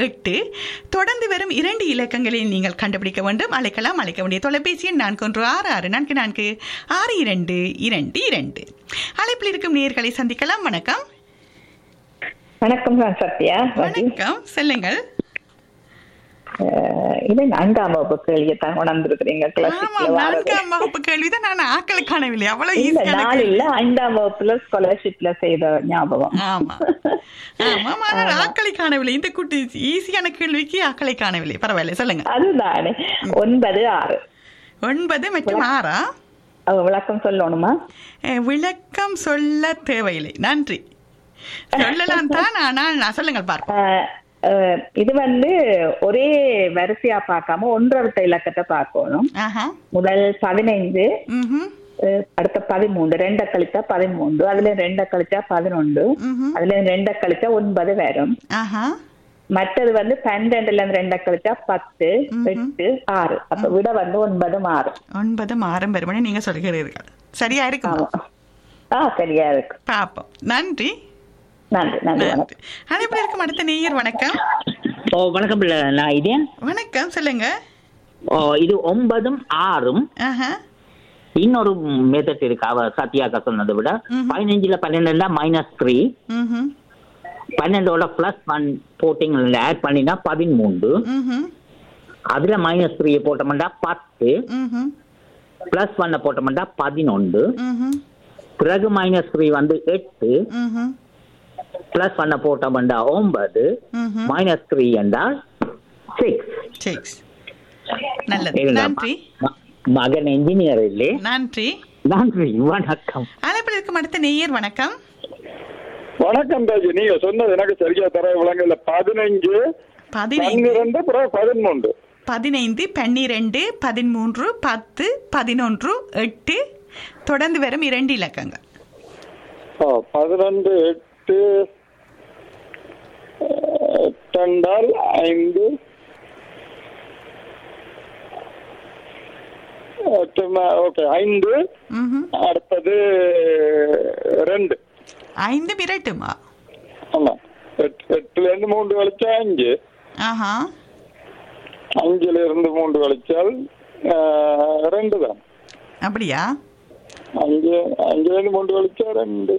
எட்டு தொடர்ந்து வரும் இரண்டு இலக்கங்களை நீங்கள் கண்டுபிடிக்க வேண்டும் அழைக்கலாம் அழைக்க வேண்டிய தொலைபேசி எண் நான்கு ஒன்று ஆறு ஆறு நான்கு நான்கு ஆறு இரண்டு இரண்டு இரண்டு அழைப்பில் இருக்கும் நேர்களை சந்திக்கலாம் வணக்கம் வணக்கம் நான் சத்யா ரவி. வணக்கம் செல்லுங்கள் அஹ், இது நான்காம் வகுப்பு கேள்வியத்தான் உணர்ந்திருக்கிறீங்க ஆமா கிளாசிக்ல வாரது. நான்காம் வகுப்பு கேள்விதான் நான் ஆக்களை காணவில்லை அவ்வளவு இல்ல ஈஸியான நாலு இல்ல ஐந்தாம் வகுப்புல ஸ்காலர்ஷிப்ல செய்த ஞாபகம் ஆமா ஆமா ஆனால் ஆக்களை காணவில்லை இந்த குட்டி ஈஸியான கேள்விக்கு ஆக்களை காணவில்லை பரவாயில்ல சொல்லுங்க அதுதானே ஒன்பது ஆறு ஒன்பது மற்றும் ஆறா அவ விளக்கம் சொல்லணுமா அஹ், விளக்கம் சொல்ல தேவையில்லை நன்றி சொல்லலாம் தான் ஆனால் நான் சொல்லுங்கள் பார்ப்போம் அஹ், அஹ், இது வந்து ஒரே வரிசையா பார்க்காம ஒன்றை விட்ட இலக்கத்தை பார்க்கணும் ஆஹா முதல் பதினைந்து ம்ஹும் அஹ், அடுத்த பதிமூன்று ரெண்டை கழிச்சா பதிமூன்று அதுல ரெண்டை கழிச்சா பதினொன்று ம்ஹும். அதுல ரெண்டை கழிச்சா ஒன்பது வரும் ஆஹா மற்றது வந்து பன்னெண்டுல இருந்து ரெண்டை கழிச்சா பத்து ம்ஹும். எட்டு ஆறு அப்ப விட வந்து ஒன்பது ஆறு ஒன்பது மாறும் பெருமனே நீங்க சொல்கிறீர்கள் சரியா இருக்கும் ஆமா ஆ சரியா இருக்கு பார்ப்போம் நன்றி நன்றி நன்றி வணக்கம் நன்றி அனைவரும் இருக்கும் அடுத்த நேயர் வணக்கம் ஓ வணக்கம் பிள்ளை நான் இதேன் வணக்கம் சொல்லுங்க ஓ இது ஒன்பதும் ஆறும் ஆஹா இன்னொரு மெத்தட் இருக்கு அவ சத்யாக்கா சொன்னதை விட ம்ஹும். பதினஞ்சுல பன்னெண்டுல மைனஸ் த்ரீ ம்ஹும் பன்னெண்டோட பிளஸ் ஒன் போட்டிங் ஆட் பண்ணினா பதிமூன்று ம்ஹும் அதுல மைனஸ் த்ரீ போட்டோம்னா பத்து ம்ஹும் பிளஸ் ஒன்ன போட்டோம்னா பதினொன்று ம்ஹும் பிறகு மைனஸ் த்ரீ வந்து எட்டு ம்ஹும் பிளஸ் ஒன்ன போட்டோம்னா ஒன்பது ம்ஹும் மைனஸ் த்ரீ என்றால் சிக்ஸ் சிக்ஸ் நல்லது நன்றி மகன் என்ஜினியர் இல்லே நன்றி நன்றி வணக்கம் அழைப்பில் இருக்கும் அடுத்த நேயர் வணக்கம் வணக்கம் ராஜு நீங்க சொன்னது எனக்கு சரியா தர விளங்கல பதினஞ்சு பதினைந்து பன்னிரண்டு அப்புறம் பதிமூன்று பதினைந்து பன்னிரெண்டு பதிமூன்று பத்து பதினொன்று எட்டு தொடர்ந்து வரும் இரண்டு இலக்கங்கள் ஆ, பதினொன்று எட்டு அஹ், எட்டெண்டால் ஐந்து எட்டு ம- ஓகே ஐந்து ம்ஹும். அடுத்தது ரெண்டு ஐந்து மிரட்டுமா ஆமா எட்டு எட்டுல இருந்து மூன்று கழிச்சா அஞ்சு ஆஹா அஞ்சுல இருந்து மூன்று கழிச்சால் அஹ், ரெண்டு தான் அப்படியா அஞ்சு அஞ்சுல இருந்து மூன்று கழிச்சா ரெண்டு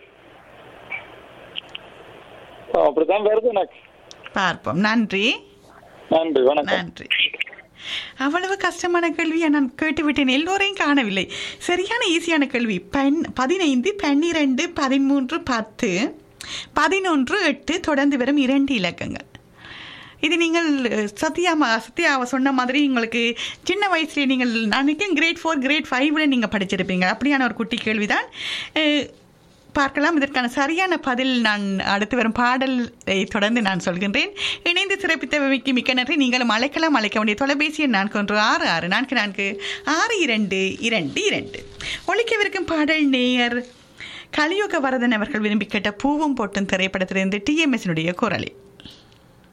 ஆ, அப்படித்தான் வருது எனக்கு பார்ப்போம் நன்றி நன்றி வணக்கம் நன்றி அவ்வளவு கஷ்டமான கேள்வியை நான் கேட்டுவிட்டேன் எல்லோரையும் காணவில்லை சரியான ஈஸியான கேள்வி பன் பதினைந்து பன்னிரெண்டு பதிமூன்று பத்து பதினொன்று எட்டு தொடர்ந்து வரும் இரண்டு இலக்கங்கள் இது நீங்கள் அஹ், சத்யா மா- சத்யா அவ சொன்ன மாதிரி உங்களுக்கு சின்ன வயசுலேயே நீங்கள் நினைக்கிறேன் கிரேட் ஃபோர் கிரேட் ஃபைவ்ல நீங்கள் படிச்சிருப்பீங்க அப்படியான ஒரு குட்டி கேள்விதான் அஹ், பார்க்கலாம் இதற்கான சரியான பதில் நான் அடுத்து வரும் பாடலை தொடர்ந்து நான் சொல்கின்றேன் இணைந்து சிறப்பித்தவைக்கு மிக்க நன்றி நீங்களும் அழைக்கலாம் அழைக்க வேண்டிய தொலைபேசி எண் நான்கு ஒன்று ஆறு ஆறு நான்கு நான்கு ஆறு இரண்டு இரண்டு இரண்டு ஒழிக்கவிருக்கும் பாடல் நேயர் கலியுக வரதன் அவர்கள் விரும்பி கேட்ட பூவும் போட்டும் திரைப்படத்திலிருந்து டிஎம்எஸ்னுடைய குரலில்